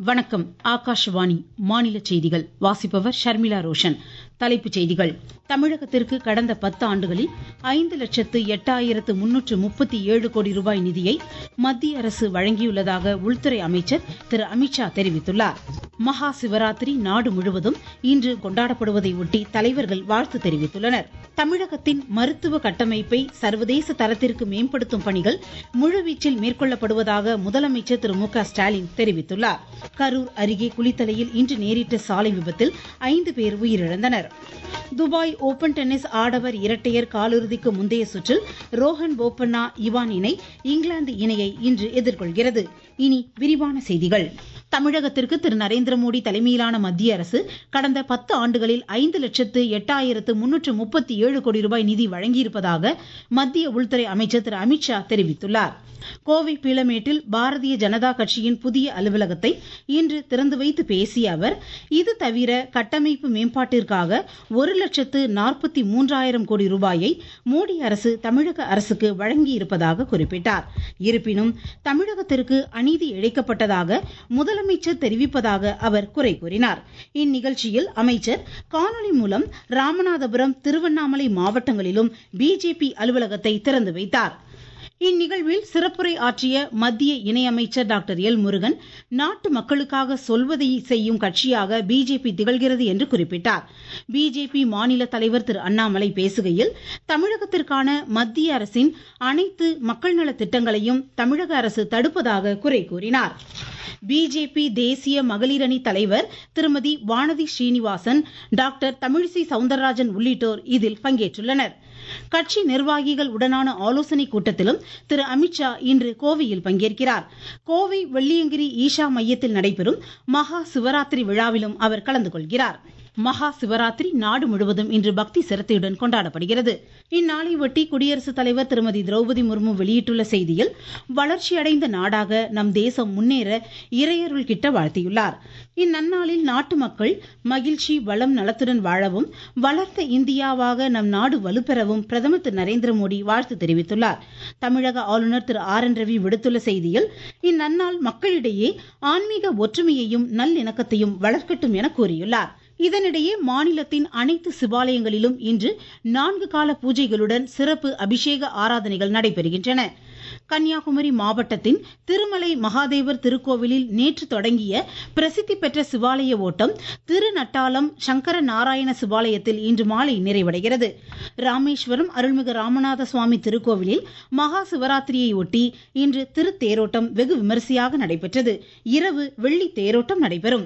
வணக்கம் ஆகாஷவாணி மாநில செய்திகள் வாசிப்பவர் ஷர்மிளா ரோஷன் தலைப்புச் செய்திகள் தமிழகத்திற்கு கடந்த பத்து ஆண்டுகளில் ஐந்து லட்சத்து எட்டாயிரத்து முன்னூற்று முப்பத்தி ஏழு கோடி ரூபாய் நிதியை மத்திய அரசு வழங்கியுள்ளதாக உள்துறை அமைச்சர் திரு அமித்ஷா தெரிவித்துள்ளார் மகா சிவராத்திரி நாடு முழுவதும் இன்று கொண்டாடப்படுவதை ஒட்டி தலைவர்கள் வாழ்த்து தெரிவித்துள்ளனர் தமிழகத்தின் மருத்துவ கட்டமைப்பை சர்வதேச தரத்திற்கு மேம்படுத்தும் பணிகள் முழுவீச்சில் மேற்கொள்ளப்படுவதாக முதலமைச்சர் திரு மு க ஸ்டாலின் தெரிவித்துள்ளார் கரூர் அருகே குளித்தலையில் இன்று நேரிட்ட சாலை விபத்தில் ஐந்து பேர் உயிரிழந்தனர் துபாய் ஓபன் டென்னிஸ் ஆடவர் இரட்டையர் காலிறுதிக்கு முந்தைய சுற்றில் ரோஹன் போப்பண்ணா இவான் இணை இங்கிலாந்து இணையை இன்று எதிர்கொள்கிறது இனி விரிவான செய்திகள் தமிழகத்திற்கு திரு நரேந்திர மோடி தலைமையிலான மத்திய அரசு கடந்த பத்து ஆண்டுகளில் ஐந்து லட்சத்து எட்டாயிரத்து முன்னூற்று முப்பத்தி ஏழு கோடி ரூபாய் நிதி வழங்கியிருப்பதாக மத்திய உள்துறை அமைச்சர் திரு அமித்ஷா தெரிவித்துள்ளார் கோவை பீளமேட்டில் பாரதிய ஜனதா கட்சியின் புதிய அலுவலகத்தை இன்று திறந்து வைத்து பேசிய அவர் இது தவிர கட்டமைப்பு மேம்பாட்டிற்காக ஒரு லட்சத்து நாற்பத்தி மூன்றாயிரம் கோடி ரூபாயை மோடி அரசு தமிழக அரசுக்கு வழங்கியிருப்பதாக குறிப்பிட்டார் இருப்பினும் தமிழகத்திற்கு அநீதி இழைக்கப்பட்டதாக முதலமைச்சர் தெரிவிப்பதாக அவர் குறை கூறினார் இந்நிகழ்ச்சியில் அமைச்சர் காணொலி மூலம் ராமநாதபுரம் திருவண்ணாமலை மாவட்டங்களிலும் பிஜேபி அலுவலகத்தை திறந்து வைத்தார் இந்நிகழ்வில் சிறப்புரை ஆற்றிய மத்திய இணையமைச்சர் டாக்டர் எல் முருகன் நாட்டு மக்களுக்காக சொல்வதை செய்யும் கட்சியாக பிஜேபி திகழ்கிறது என்று குறிப்பிட்டார் பிஜேபி மாநில தலைவர் திரு அண்ணாமலை பேசுகையில் தமிழகத்திற்கான மத்திய அரசின் அனைத்து மக்கள் நல திட்டங்களையும் தமிழக அரசு தடுப்பதாக குறை கூறினார் பிஜேபி தேசிய மகளிர் அணி தலைவர் திருமதி வானதி ஸ்ரீனிவாசன் டாக்டர் தமிழிசை சவுந்தரராஜன் உள்ளிட்டோர் இதில் பங்கேற்றுள்ளனர் கட்சி நிர்வாகிகள் உடனான ஆலோசனை கூட்டத்திலும் திரு அமித்ஷா இன்று கோவையில் பங்கேற்கிறார் கோவை வெள்ளியங்கிரி ஈஷா மையத்தில் நடைபெறும் மகா சிவராத்திரி விழாவிலும் அவர் கலந்து கொள்கிறார் மகா சிவராத்திரி நாடு முழுவதும் இன்று பக்தி சிரத்தையுடன் கொண்டாடப்படுகிறது இந்நாளை ஒட்டி குடியரசுத் தலைவர் திருமதி திரௌபதி முர்மு வெளியிட்டுள்ள செய்தியில் வளர்ச்சியடைந்த நாடாக நம் தேசம் முன்னேற இறையருள் கிட்ட வாழ்த்தியுள்ளார் இந்நன்னாளில் நாட்டு மக்கள் மகிழ்ச்சி வளம் நலத்துடன் வாழவும் வளர்ந்த இந்தியாவாக நம் நாடு வலுப்பெறவும் பிரதமர் திரு நரேந்திர மோடி வாழ்த்து தெரிவித்துள்ளார் தமிழக ஆளுநர் திரு ஆர் என் ரவி விடுத்துள்ள செய்தியில் இந்நன்னாள் மக்களிடையே ஆன்மீக ஒற்றுமையையும் நல்லிணக்கத்தையும் வளர்க்கட்டும் என கூறியுள்ளார் இதனிடையே மாநிலத்தின் அனைத்து சிவாலயங்களிலும் இன்று நான்கு கால பூஜைகளுடன் சிறப்பு அபிஷேக ஆராதனைகள் நடைபெறுகின்றன கன்னியாகுமரி மாவட்டத்தின் திருமலை மகாதேவர் திருக்கோவிலில் நேற்று தொடங்கிய பிரசித்தி பெற்ற சிவாலய ஓட்டம் திருநட்டாலம் சங்கர நாராயண சிவாலயத்தில் இன்று மாலை நிறைவடைகிறது ராமேஸ்வரம் அருள்மிகு ராமநாத சுவாமி திருக்கோவிலில் மகா சிவராத்திரியை ஒட்டி இன்று திருத்தேரோட்டம் வெகு விமரிசையாக நடைபெற்றது இரவு வெள்ளி தேரோட்டம் நடைபெறும்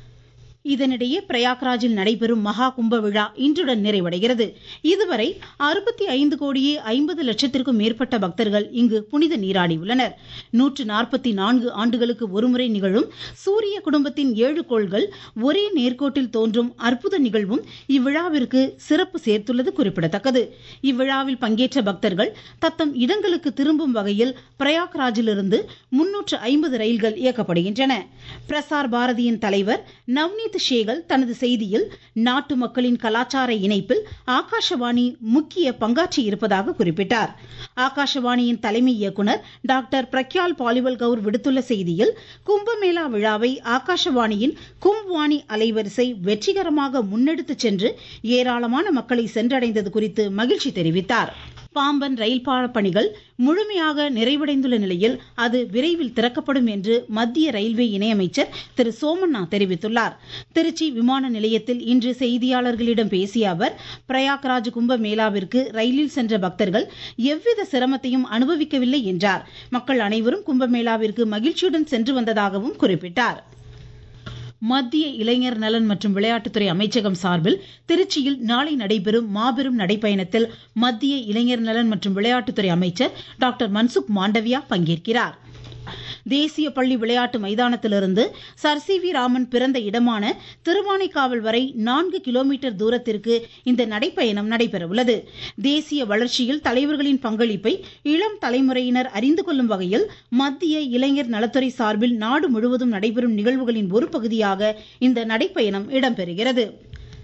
இதனிடையே பிரயாக்ராஜில் நடைபெறும் மகா கும்ப விழா இன்றுடன் நிறைவடைகிறது இதுவரை அறுபத்தி ஐந்து கோடியே ஐம்பது லட்சத்திற்கும் மேற்பட்ட பக்தர்கள் இங்கு புனித நீராடியுள்ளனர் நூற்று நாற்பத்தி நான்கு ஆண்டுகளுக்கு ஒருமுறை நிகழும் சூரிய குடும்பத்தின் ஏழு கோள்கள் ஒரே நேர்கோட்டில் தோன்றும் அற்புத நிகழ்வும் இவ்விழாவிற்கு சிறப்பு சேர்த்துள்ளது குறிப்பிடத்தக்கது இவ்விழாவில் பங்கேற்ற பக்தர்கள் தத்தம் இடங்களுக்கு திரும்பும் வகையில் பிரயாக்ராஜிலிருந்து முன்னூற்று ஐம்பது ரயில்கள் இயக்கப்படுகின்றன பிரசார் பாரதியின் தலைவர் நவ்னீத் ஷேகல் தனது செய்தியில் நாட்டு மக்களின் கலாச்சார இணைப்பில் ஆகாஷவாணி முக்கிய பங்காற்றி இருப்பதாக குறிப்பிட்டார் ஆகாஷவாணியின் தலைமை இயக்குனர் டாக்டர் பிரக்யால் பாலிவல் கவுர் விடுத்துள்ள செய்தியில் கும்பமேளா விழாவை ஆகாஷவாணியின் கும்வாணி அலைவரிசை வெற்றிகரமாக முன்னெடுத்துச் சென்று ஏராளமான மக்களை சென்றடைந்தது குறித்து மகிழ்ச்சி தெரிவித்தார் பாம்பன் ரயில் பால பணிகள் முழுமையாக நிறைவடைந்துள்ள நிலையில் அது விரைவில் திறக்கப்படும் என்று மத்திய ரயில்வே இணையமைச்சர் திரு சோமண்ணா தெரிவித்துள்ளார் திருச்சி விமான நிலையத்தில் இன்று செய்தியாளர்களிடம் பேசிய அவர் பிரயாக்ராஜ் கும்ப மேளாவிற்கு ரயிலில் சென்ற பக்தர்கள் எவ்வித சிரமத்தையும் அனுபவிக்கவில்லை என்றார் மக்கள் அனைவரும் கும்பமேளாவிற்கு மகிழ்ச்சியுடன் சென்று வந்ததாகவும் குறிப்பிட்டார் மத்திய இளைஞர் நலன் மற்றும் விளையாட்டுத்துறை அமைச்சகம் சார்பில் திருச்சியில் நாளை நடைபெறும் மாபெரும் நடைப்பயணத்தில் மத்திய இளைஞர் நலன் மற்றும் விளையாட்டுத்துறை அமைச்சர் டாக்டர் மன்சுக் மாண்டவியா பங்கேற்கிறார் தேசிய பள்ளி விளையாட்டு மைதானத்திலிருந்து சர் சி வி ராமன் பிறந்த இடமான திருவானைக்காவல் வரை நான்கு கிலோமீட்டர் தூரத்திற்கு இந்த நடைப்பயணம் நடைபெறவுள்ளது தேசிய வளர்ச்சியில் தலைவர்களின் பங்களிப்பை இளம் தலைமுறையினர் அறிந்து கொள்ளும் வகையில் மத்திய இளைஞர் நலத்துறை சார்பில் நாடு முழுவதும் நடைபெறும் நிகழ்வுகளின் ஒரு பகுதியாக இந்த நடைப்பயணம் இடம்பெறுகிறது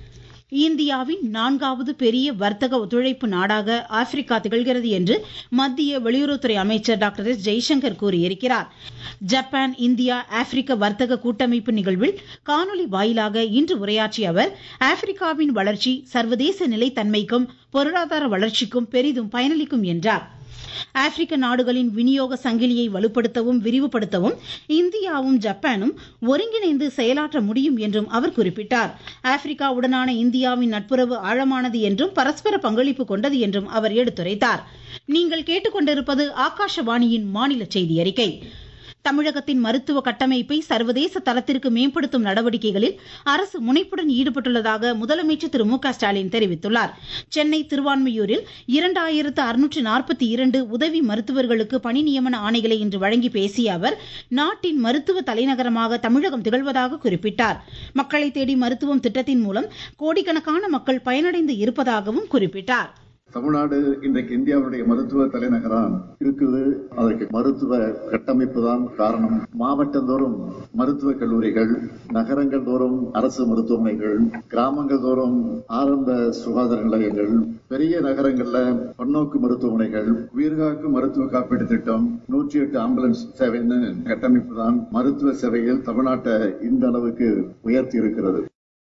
இந்தியாவின் நான்காவது பெரிய வர்த்தக ஒத்துழைப்பு நாடாக ஆப்பிரிக்கா திகழ்கிறது என்று மத்திய வெளியுறவுத்துறை அமைச்சர் டாக்டர் எஸ் ஜெய்சங்கர் கூறியிருக்கிறார் ஜப்பான் இந்தியா ஆப்பிரிக்க வர்த்தக கூட்டமைப்பு நிகழ்வில் காணொலி வாயிலாக இன்று உரையாற்றிய அவர் ஆப்பிரிக்காவின் வளர்ச்சி சர்வதேச நிலைத்தன்மைக்கும் பொருளாதார வளர்ச்சிக்கும் பெரிதும் பயனளிக்கும் என்றார் ஆப்பிரிக்க நாடுகளின் விநியோக சங்கிலியை வலுப்படுத்தவும் விரிவுபடுத்தவும் இந்தியாவும் ஜப்பானும் ஒருங்கிணைந்து செயலாற்ற முடியும் என்றும் அவர் குறிப்பிட்டார் ஆப்பிரிக்காவுடனான இந்தியாவின் நட்புறவு ஆழமானது என்றும் பரஸ்பர பங்களிப்பு கொண்டது என்றும் அவர் எடுத்துரைத்தார் நீங்கள் கேட்டுக்கொண்டிருப்பது ஆகாஷவாணியின் மாநில செய்தி அறிக்கை தமிழகத்தின் மருத்துவ கட்டமைப்பை சர்வதேச தரத்திற்கு மேம்படுத்தும் நடவடிக்கைகளில் அரசு முனைப்புடன் ஈடுபட்டுள்ளதாக முதலமைச்சர் திரு மு க ஸ்டாலின் தெரிவித்துள்ளார் சென்னை திருவான்மையூரில் இரண்டாயிரத்து அறுநூற்று நாற்பத்தி இரண்டு உதவி மருத்துவர்களுக்கு பணி நியமன ஆணைகளை இன்று வழங்கி பேசிய அவர் நாட்டின் மருத்துவ தலைநகரமாக தமிழகம் திகழ்வதாக குறிப்பிட்டார் மக்களை தேடி மருத்துவம் திட்டத்தின் மூலம் கோடிக்கணக்கான மக்கள் பயனடைந்து இருப்பதாகவும் குறிப்பிட்டார் தமிழ்நாடு இன்றைக்கு இந்தியாவுடைய மருத்துவ தலைநகரம் இருக்குது அதற்கு மருத்துவ கட்டமைப்பு தான் காரணம் மாவட்டந்தோறும் மருத்துவக் கல்லூரிகள் நகரங்கள் தோறும் அரசு மருத்துவமனைகள் கிராமங்கள் தோறும் ஆரம்ப சுகாதார நிலையங்கள் பெரிய நகரங்கள்ல பன்னோக்கு மருத்துவமனைகள் உயிர்காக்கும் மருத்துவ காப்பீடு திட்டம் நூற்றி எட்டு ஆம்புலன்ஸ் சேவைன்னு கட்டமைப்பு தான் மருத்துவ சேவையில் தமிழ்நாட்டை இந்த அளவுக்கு உயர்த்தி இருக்கிறது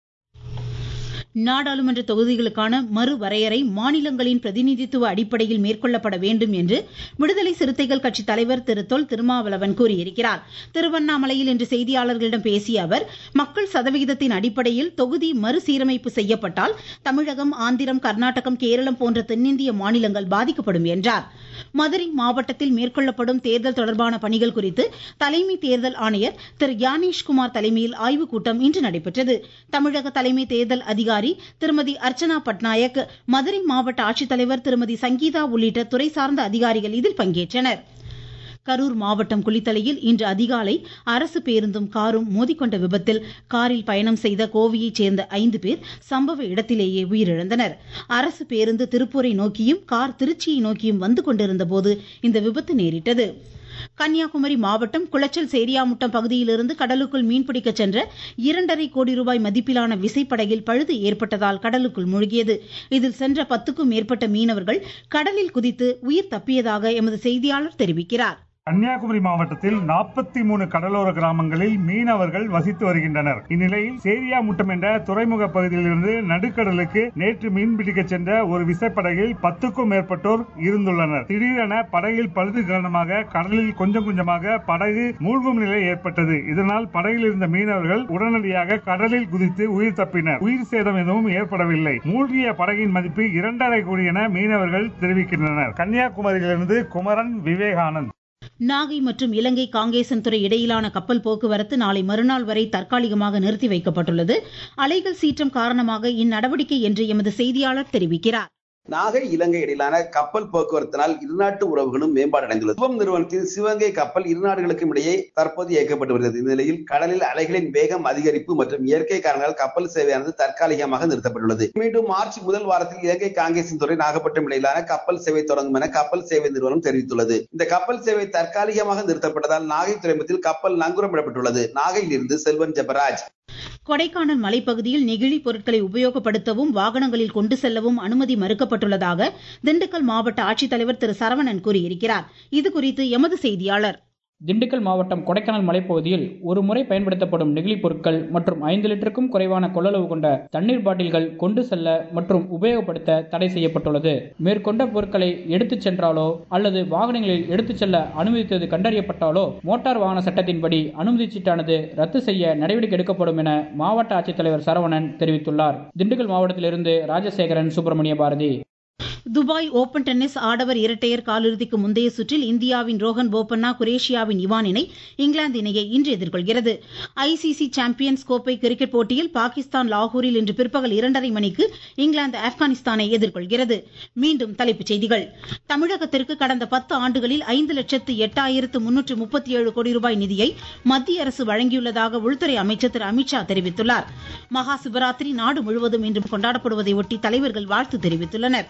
நாடாளுமன்ற தொகுதிகளுக்கான மறுவரையறை மாநிலங்களின் பிரதிநிதித்துவ அடிப்படையில் மேற்கொள்ளப்பட வேண்டும் என்று விடுதலை சிறுத்தைகள் கட்சி தலைவர் திரு தொல் திருமாவளவன் கூறியிருக்கிறார் திருவண்ணாமலையில் இன்று செய்தியாளர்களிடம் பேசிய அவர் மக்கள் சதவிகிதத்தின் அடிப்படையில் தொகுதி மறுசீரமைப்பு செய்யப்பட்டால் தமிழகம் ஆந்திரம் கர்நாடகம் கேரளம் போன்ற தென்னிந்திய மாநிலங்கள் பாதிக்கப்படும் என்றார் மதுரை மாவட்டத்தில் மேற்கொள்ளப்படும் தேர்தல் தொடர்பான பணிகள் குறித்து தலைமை தேர்தல் ஆணையர் திரு யானேஷ்குமார் தலைமையில் ஆய்வுக் கூட்டம் இன்று நடைபெற்றது தமிழக தலைமை தேர்தல் அதிகாரி திருமதி அர்ச்சனா பட்நாயக் மதுரை மாவட்ட ஆட்சித்தலைவர் திருமதி சங்கீதா உள்ளிட்ட துறை சார்ந்த அதிகாரிகள் இதில் பங்கேற்றனர் கரூர் மாவட்டம் குளித்தலையில் இன்று அதிகாலை அரசு பேருந்தும் காரும் மோதிக்கொண்ட விபத்தில் காரில் பயணம் செய்த கோவையைச் சேர்ந்த ஐந்து பேர் சம்பவ இடத்திலேயே உயிரிழந்தனர் அரசு பேருந்து திருப்பூரை நோக்கியும் கார் திருச்சியை நோக்கியும் வந்து கொண்டிருந்த போது இந்த விபத்து நேரிட்டது கன்னியாகுமரி மாவட்டம் குளச்சல் சேரியாமுட்டம் பகுதியிலிருந்து கடலுக்குள் மீன்பிடிக்க சென்ற இரண்டரை கோடி ரூபாய் மதிப்பிலான விசைப்படகில் பழுது ஏற்பட்டதால் கடலுக்குள் மூழ்கியது இதில் சென்ற பத்துக்கும் மேற்பட்ட மீனவர்கள் கடலில் குதித்து உயிர் தப்பியதாக எமது செய்தியாளர் தெரிவிக்கிறார் கன்னியாகுமரி மாவட்டத்தில் நாற்பத்தி மூணு கடலோர கிராமங்களில் மீனவர்கள் வசித்து வருகின்றனர் இந்நிலையில் சேரியாமுட்டம் என்ற துறைமுக பகுதியிலிருந்து நடுக்கடலுக்கு நேற்று மீன்பிடிக்க சென்ற ஒரு விசைப்படகில் பத்துக்கும் மேற்பட்டோர் இருந்துள்ளனர் திடீரென படகில் பழுது காரணமாக கடலில் கொஞ்சம் கொஞ்சமாக படகு மூழ்கும் நிலை ஏற்பட்டது இதனால் படகில் இருந்த மீனவர்கள் உடனடியாக கடலில் குதித்து உயிர் தப்பினர் உயிர் சேதம் எதுவும் ஏற்படவில்லை மூழ்கிய படகின் மதிப்பு இரண்டரை கோடி என மீனவர்கள் தெரிவிக்கின்றனர் கன்னியாகுமரியிலிருந்து குமரன் விவேகானந்த் நாகை மற்றும் இலங்கை காங்கேசன்துறை இடையிலான கப்பல் போக்குவரத்து நாளை மறுநாள் வரை தற்காலிகமாக நிறுத்தி வைக்கப்பட்டுள்ளது அலைகள் சீற்றம் காரணமாக இந்நடவடிக்கை என்று எமது செய்தியாளர் தெரிவிக்கிறார் நாகை இலங்கை இடையிலான கப்பல் போக்குவரத்தினால் இருநாட்டு உறவுகளும் மேம்பாடு அடைந்துள்ளது சிவம் நிறுவனத்தின் சிவகங்கை கப்பல் இரு நாடுகளுக்கும் இடையே தற்போது இயக்கப்பட்டு வருகிறது இந்த நிலையில் கடலில் அலைகளின் வேகம் அதிகரிப்பு மற்றும் இயற்கை காரணங்களால் கப்பல் சேவையானது தற்காலிகமாக நிறுத்தப்பட்டுள்ளது மீண்டும் மார்ச் முதல் வாரத்தில் இலங்கை காங்கேசன் துறை நாகப்பட்டினம் இடையிலான கப்பல் சேவை தொடங்கும் என கப்பல் சேவை நிறுவனம் தெரிவித்துள்ளது இந்த கப்பல் சேவை தற்காலிகமாக நிறுத்தப்பட்டதால் நாகை துறைமுகத்தில் கப்பல் நங்கூரமிடப்பட்டுள்ளது நாகையில் இருந்து செல்வன் ஜெபராஜ் கொடைக்கானல் மலைப்பகுதியில் நெகிழி பொருட்களை உபயோகப்படுத்தவும் வாகனங்களில் கொண்டு செல்லவும் அனுமதி மறுக்கப்பட்டுள்ளதாக திண்டுக்கல் மாவட்ட ஆட்சித்தலைவர் திரு சரவணன் கூறியிருக்கிறார் இதுகுறித்து எமது செய்தியாளர் திண்டுக்கல் மாவட்டம் கொடைக்கானல் மலைப்பகுதியில் ஒரு முறை பயன்படுத்தப்படும் நெகிழி பொருட்கள் மற்றும் ஐந்து லிட்டருக்கும் குறைவான கொள்ளளவு கொண்ட தண்ணீர் பாட்டில்கள் கொண்டு செல்ல மற்றும் உபயோகப்படுத்த தடை செய்யப்பட்டுள்ளது மேற்கொண்ட பொருட்களை எடுத்துச் சென்றாலோ அல்லது வாகனங்களில் எடுத்துச் செல்ல அனுமதித்தது கண்டறியப்பட்டாலோ மோட்டார் வாகன சட்டத்தின்படி அனுமதி சீட்டானது ரத்து செய்ய நடவடிக்கை எடுக்கப்படும் என மாவட்ட ஆட்சித்தலைவர் சரவணன் தெரிவித்துள்ளார் திண்டுக்கல் மாவட்டத்திலிருந்து Rajasekaran Subramania Bharathi Dubai Open tennis ஆடவர் இரட்டையர் காலிறுதிக்கு முந்தைய சுற்றில் இந்தியாவின் ரோஹன் போபண்ணா குரேஷியாவின் இவான் இணை இங்கிலாந்து இணையை இன்று எதிர்கொள்கிறது ஐசிசி சாம்பியன்ஸ் கோப்பை கிரிக்கெட் போட்டியில் பாகிஸ்தான் லாகூரில் இன்று பிற்பகல் இரண்டரை மணிக்கு இங்கிலாந்து ஆப்கானிஸ்தானை எதிர்கொள்கிறது மீண்டும் தலைப்புச் செய்திகள் தமிழகத்திற்கு கடந்த பத்து ஆண்டுகளில் ஐந்து லட்சத்து எட்டாயிரத்து முன்னூற்று முப்பத்தி ஏழு கோடி ரூபாய் நிதியை மத்திய அரசு வழங்கியுள்ளதாக உள்துறை அமைச்சர் திரு அமித்ஷா தெரிவித்துள்ளார் மகா சிவராத்திரி நாடு முழுவதும் இன்று கொண்டாடப்படுவதை ஒட்டி தலைவர்கள் வாழ்த்து தெரிவித்துள்ளனர்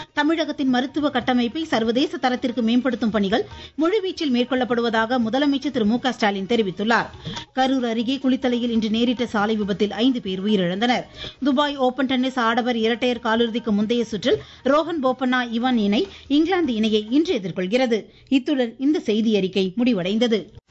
தமிழகத்தின் மருத்துவ கட்டமைப்பை சர்வதேச தரத்திற்கு மேம்படுத்தும் பணிகள் முழுவீச்சில் மேற்கொள்ளப்படுவதாக முதலமைச்சர் திரு மு க ஸ்டாலின் தெரிவித்துள்ளார் கரூர் அருகே குளித்தலையில் இன்று நேரிட்ட சாலை விபத்தில் ஐந்து பேர் உயிரிழந்தனர் துபாய் ஓபன் டென்னிஸ் ஆடவர் இரட்டையர் காலிறுதிக்கு முந்தைய சுற்றில் ரோஹன் போப்பண்ணா இவன் இணை இங்கிலாந்து இணையை இன்று எதிர்கொள்கிறது இத்துடன் இந்த செய்தி அறிக்கை முடிவடைந்தது